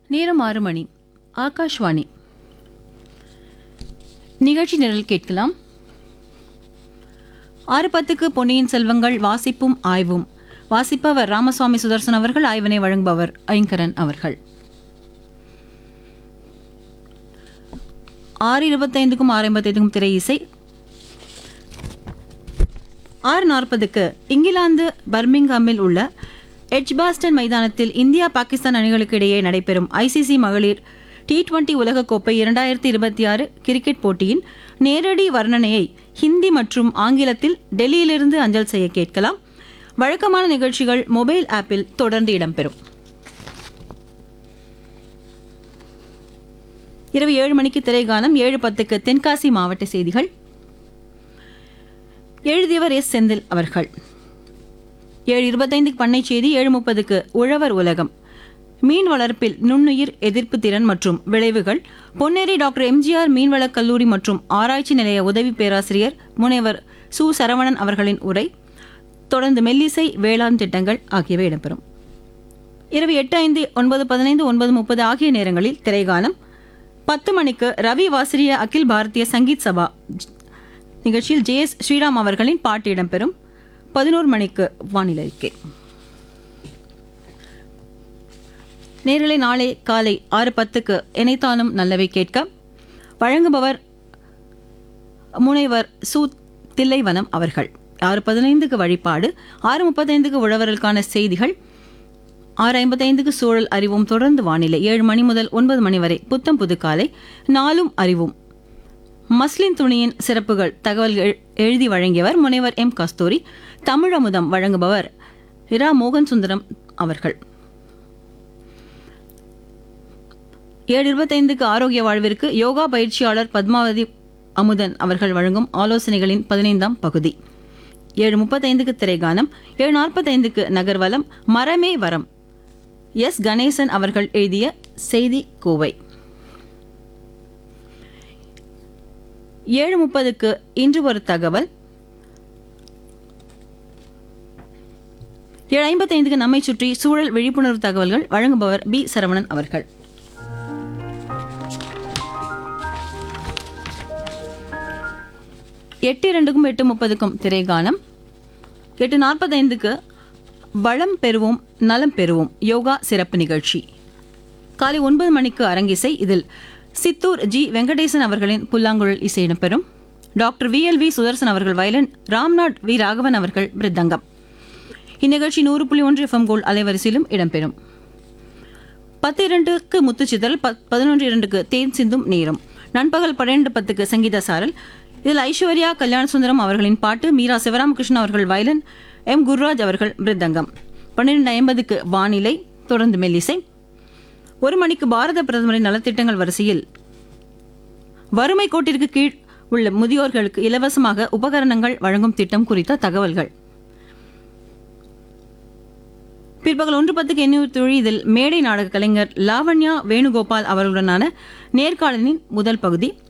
நேரம் ஆறு மணி ஆகாஷ்வாணி நிகழ்ச்சி நிரல் கேட்கலாம் ஆறு பத்துக்கு பொன்னியின் செல்வங்கள் வாசிப்பும் ஆய்வும் வாசிப்பவர் ராமசுவாமி சுதர்சன் அவர்கள் ஆய்வினை வழங்குபவர் ஐங்கரன் அவர்கள் ஆறு இருபத்தைந்துக்கும் ஆறு ஐம்பத்தைந்துக்கும் திரை இசை ஆறு நாற்பதுக்கு இங்கிலாந்து பர்மிங்ஹாமில் உள்ள எட்ஜ்பாஸ்டன் மைதானத்தில் இந்தியா பாகிஸ்தான் அணிகளுக்கு இடையே நடைபெறும் ஐசிசி மகளிர் டி டுவெண்டி உலகக்கோப்பை இரண்டாயிரத்தி இருபத்தி ஆறு கிரிக்கெட் போட்டியின் நேரடி வர்ணனையை ஹிந்தி மற்றும் ஆங்கிலத்தில் டெல்லியிலிருந்து அஞ்சல் செய்ய கேட்கலாம் வழக்கமான நிகழ்ச்சிகள் மொபைல் ஆப்பில் தொடர்ந்து இடம்பெறும் இரவு ஏழு மணிக்கு திரைகாலம் ஏழு பத்துக்கு தென்காசி மாவட்ட செய்திகள் எழுதியவர் எஸ் செந்தில் அவர்கள் ஏழு இருபத்தைந்துக்கு பண்ணை செய்தி ஏழு முப்பதுக்கு உழவர் உலகம் மீன் வளர்ப்பில் நுண்ணுயிர் எதிர்ப்பு திறன் மற்றும் விளைவுகள் பொன்னேரி டாக்டர் எம்ஜிஆர் மீன்வளக் கல்லூரி மற்றும் ஆராய்ச்சி நிலைய உதவி பேராசிரியர் முனைவர் சு சரவணன் அவர்களின் உரை தொடர்ந்து மெல்லிசை வேளாண் திட்டங்கள் ஆகியவை இடம்பெறும் இரவு எட்டு ஐந்து ஒன்பது பதினைந்து ஒன்பது முப்பது ஆகிய நேரங்களில் திரைகாலம் பத்து மணிக்கு ரவி வாசிரிய அகில் பாரதிய சங்கீத் சபா நிகழ்ச்சியில் ஜே எஸ் ஸ்ரீராம் அவர்களின் பாட்டு இடம்பெறும் பதினோரு மணிக்கு வானிலை அறிக்கை நேரலை நாளை காலை ஆறு பத்துக்கு இணைத்தானும் நல்லவை கேட்க வழங்குபவர் முனைவர் சு தில்லைவனம் அவர்கள் ஆறு பதினைந்துக்கு வழிபாடு ஆறு முப்பத்தைந்துக்கு உழவர்களுக்கான செய்திகள் ஆறு ஐம்பத்தைந்துக்கு சூழல் அறிவும் தொடர்ந்து வானிலை ஏழு மணி முதல் ஒன்பது மணி வரை புத்தம் புது காலை நாளும் அறிவும் மஸ்லின் துணியின் சிறப்புகள் தகவல்கள் எழுதி வழங்கியவர் முனைவர் எம் கஸ்தூரி தமிழமுதம் வழங்குபவர் இரா மோகன் சுந்தரம் அவர்கள் ஏழு இருபத்தைந்துக்கு ஆரோக்கிய வாழ்விற்கு யோகா பயிற்சியாளர் பத்மாவதி அமுதன் அவர்கள் வழங்கும் ஆலோசனைகளின் பதினைந்தாம் பகுதி ஏழு முப்பத்தைந்துக்கு திரைகானம் ஏழு நாற்பத்தைந்துக்கு நகர்வலம் மரமே வரம் எஸ் கணேசன் அவர்கள் எழுதிய செய்தி கோவை ஏழு முப்பதுக்கு இன்று ஒரு தகவல் ஏழு ஐம்பத்தைந்துக்கு நம்மை சுற்றி சூழல் விழிப்புணர்வு தகவல்கள் வழங்குபவர் பி சரவணன் அவர்கள் எட்டு இரண்டுக்கும் எட்டு முப்பதுக்கும் திரைகானம் எட்டு நாற்பத்தைந்துக்கு வளம் பெறுவோம் நலம் பெறுவோம் யோகா சிறப்பு நிகழ்ச்சி காலை ஒன்பது மணிக்கு அரங்கிசை இதில் சித்தூர் ஜி வெங்கடேசன் அவர்களின் புல்லாங்குழல் இசை இடம்பெறும் doctor V L V Sudarshan அவர்கள் வயலின் ராம்நாத் வி ராகவன் அவர்கள் மிருதங்கம் இந்நிகழ்ச்சி நூறு புள்ளி ஒன்று எஃப்எம் கோல் அலைவரிசையிலும் இடம்பெறும் பத்து இரண்டுக்கு முத்துச்சிதறல் பத் பதினொன்று இரண்டுக்கு தேன் சிந்தும் நேரம் நண்பகல் பன்னிரண்டு பத்துக்கு சங்கீத சாரல் இதில் ஐஸ்வர்யா கல்யாண சுந்தரம் அவர்களின் பாட்டு மீரா சிவராமகிருஷ்ணன் அவர்கள் வயலின் எம் குருராஜ் அவர்கள் மிருதங்கம் பன்னிரெண்டு ஐம்பதுக்கு வானிலை தொடர்ந்து மெல்லிசை ஒரு மணிக்கு பாரத பிரதமரின் நலத்திட்டங்கள் வரிசையில் வறுமை கோட்டிற்கு கீழ் உள்ள முதியோர்களுக்கு இலவசமாக உபகரணங்கள் வழங்கும் திட்டம் குறித்த தகவல்கள் பிற்பகல் ஒன்று பத்துக்கு எண்ணூர் தொழில் இதில் மேடை நாடக கலைஞர் லாவண்யா வேணுகோபால் அவர்களுடனான நேர்காணலின் முதல் பகுதி